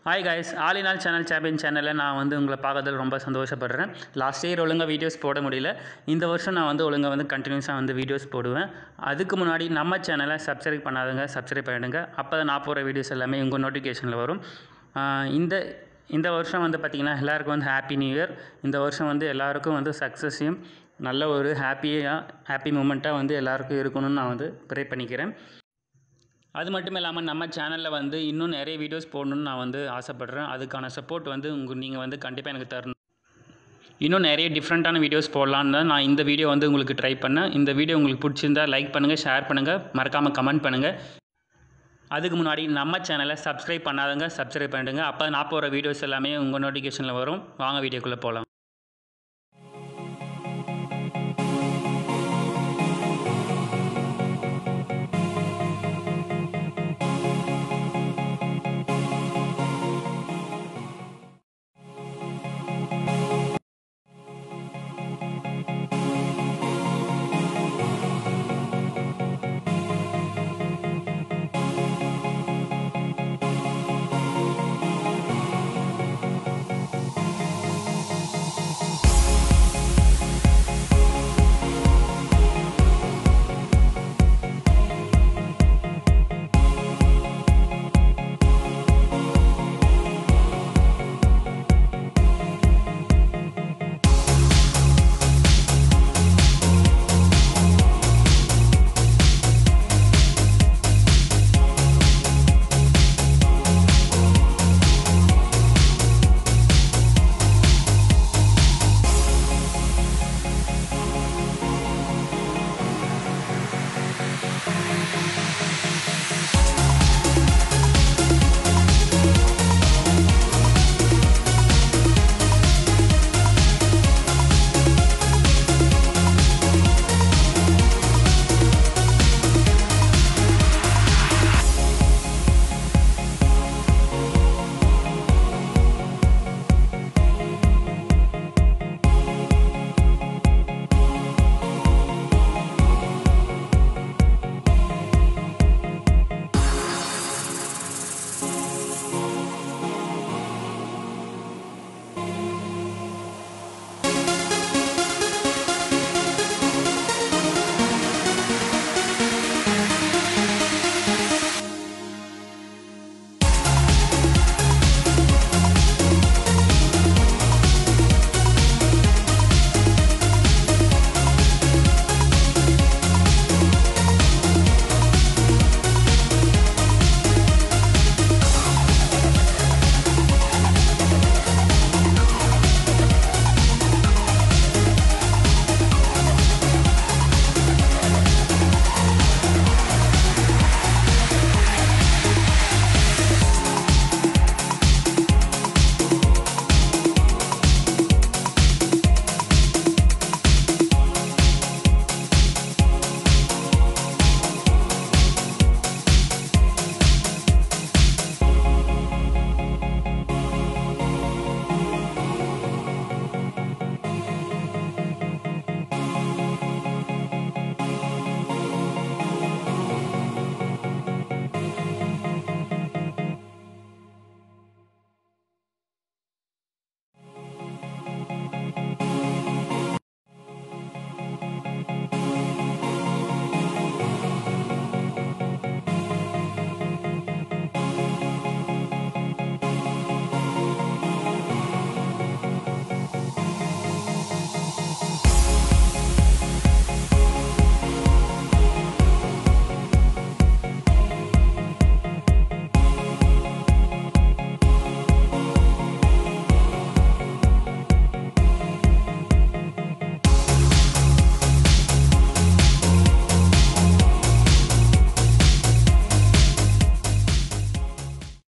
hi guys all in all channel champion சேனலில் நான் வந்து உங்களை பார்க்கறதுல ரொம்ப சந்தோஷப்படுறேன் லாஸ்ட் இயர் ஒழுங்காக வீடியோஸ் போட முடியல இந்த வருஷம் நான் வந்து ஒழுங்காக வந்து கண்டினியூஸாக வந்து வீடியோஸ் போடுவேன் அதுக்கு முன்னாடி நம்ம சேனலை சப்ஸ்கிரைப் பண்ணாதவங்க சப்ஸ்கிரைப் பண்ணிடுங்க அப்போ தான் நான் போகிற வீடியோஸ் எல்லாமே உங்கள் நோட்டிஃபிகேஷனில் வரும் ஆஹ் இந்த இந்த வருஷம் வந்து பார்த்திங்கன்னா எல்லாருக்கும் வந்து ஹாப்பி நியூ இயர் இந்த வருஷம் வந்து எல்லாருக்கும் வந்து சக்ஸஸையும் நல்ல ஒரு ஹாப்பியாக ஹாப்பி மூமெண்ட்டாக வந்து எல்லாருக்கும் இருக்கணும்னு நான் வந்து ப்ரே பண்ணிக்கிறேன் அது மட்டும் இல்லாமல் நம்ம சேனலில் வந்து இன்னும் நிறைய வீடியோஸ் போடணும்னு நான் வந்து ஆசைப்பட்றேன் அதுக்கான சப்போர்ட் வந்து உங்கள் நீங்கள் வந்து கண்டிப்பாக எனக்கு தரணும் இன்னும் நிறைய டிஃப்ரெண்ட்டான வீடியோஸ் போடலான்னு தான் நான் இந்த வீடியோ வந்து உங்களுக்கு ட்ரை பண்ணேன் இந்த வீடியோ உங்களுக்கு பிடிச்சிருந்தா லைக் பண்ணுங்கள் ஷேர் பண்ணுங்கள் மறக்காமல் கமெண்ட் பண்ணுங்கள் அதுக்கு முன்னாடி நம்ம சேனலை சப்ஸ்கிரைப் பண்ணாதவங்க சப்ஸ்கிரைப் பண்ணிடுங்க அப்போ நான் போகிற வீடியோஸ் எல்லாமே உங்கள் நோட்டிஃபிகேஷனில் வரும் வாங்க வீடியோக்குள்ளே போகலாம்